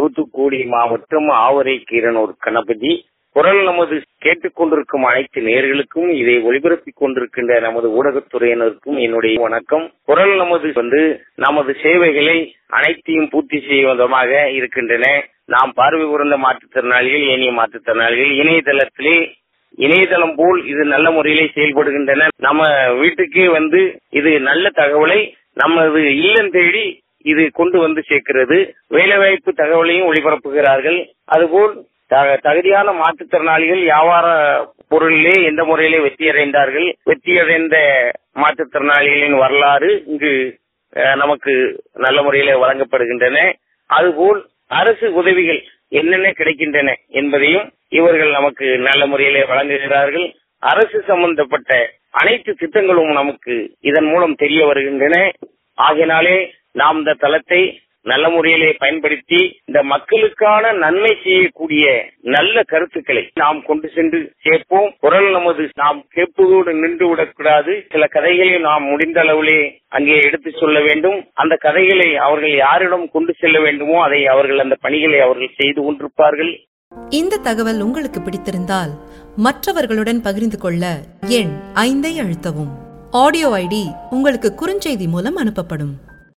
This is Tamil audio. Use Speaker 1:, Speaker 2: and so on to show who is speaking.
Speaker 1: தூத்துக்குடி மாவட்டம் ஆவரை கீரனூர் கணபதி குரல் நமது கேட்டுக்கொண்டிருக்கும் அனைத்து நேர்களுக்கும் இதை ஒளிபரப்பிக் கொண்டிருக்கின்ற நமது ஊடகத்துறையினருக்கும் என்னுடைய வணக்கம் குரல் நமது வந்து நமது சேவைகளை அனைத்தையும் பூர்த்தி செய்வதமாக இருக்கின்றன நாம் பார்வை குறைந்த மாற்றுத்திறனாளிகள் ஏனைய மாற்றுத்திறனாளிகள் இணையதளத்திலே இணையதளம் போல் இது நல்ல முறையிலே செயல்படுகின்றன நம்ம வீட்டுக்கே வந்து இது நல்ல தகவலை நமது இல்லம் தேடி இது கொண்டு வந்து சேர்க்கிறது வேலைவாய்ப்பு தகவலையும் ஒளிபரப்புகிறார்கள் அதுபோல் த- தகுதியான மாற்றுத்திறனாளிகள் வியாபார பொருளிலே எந்த முறையிலே வெற்றியடைந்தார்கள் வெற்றியடைந்த மாற்றுத்திறனாளிகளின் வரலாறு இங்கு அஹ், நமக்கு நல்ல முறையிலே வழங்கப்படுகின்றன அதுபோல் அரசு உதவிகள் என்னென்ன கிடைக்கின்றன என்பதையும் இவர்கள் நமக்கு நல்ல முறையிலே வழங்குகிறார்கள் அரசு சம்பந்தப்பட்ட அனைத்து திட்டங்களும் நமக்கு இதன் மூலம் தெரிய வருகின்றன ஆகையினாலே நாம் இந்த தளத்தை நல்ல முறையிலே பயன்படுத்தி இந்த மக்களுக்கான நன்மை செய்யக்கூடிய நல்ல கருத்துக்களை நாம் கொண்டு சென்று சேர்ப்போம் குரல் நமது நாம் கேட்பதோடு நின்று விடக்கூடாது சில கதைகளை நாம் முடிந்த அளவிலே அங்கே எடுத்து சொல்ல வேண்டும் அந்த கதைகளை அவர்கள் யாரிடம் கொண்டு செல்ல வேண்டுமோ அதை அவர்கள் அந்த பணிகளை அவர்கள் செய்து கொண்டிருப்பார்கள்
Speaker 2: இந்த தகவல் உங்களுக்கு பிடித்திருந்தால் மற்றவர்களுடன் பகிர்ந்து கொள்ள எண் ஐந்தை அழுத்தவும் ஆடியோ ஐடி உங்களுக்கு குறுஞ்செய்தி மூலம் அனுப்பப்படும்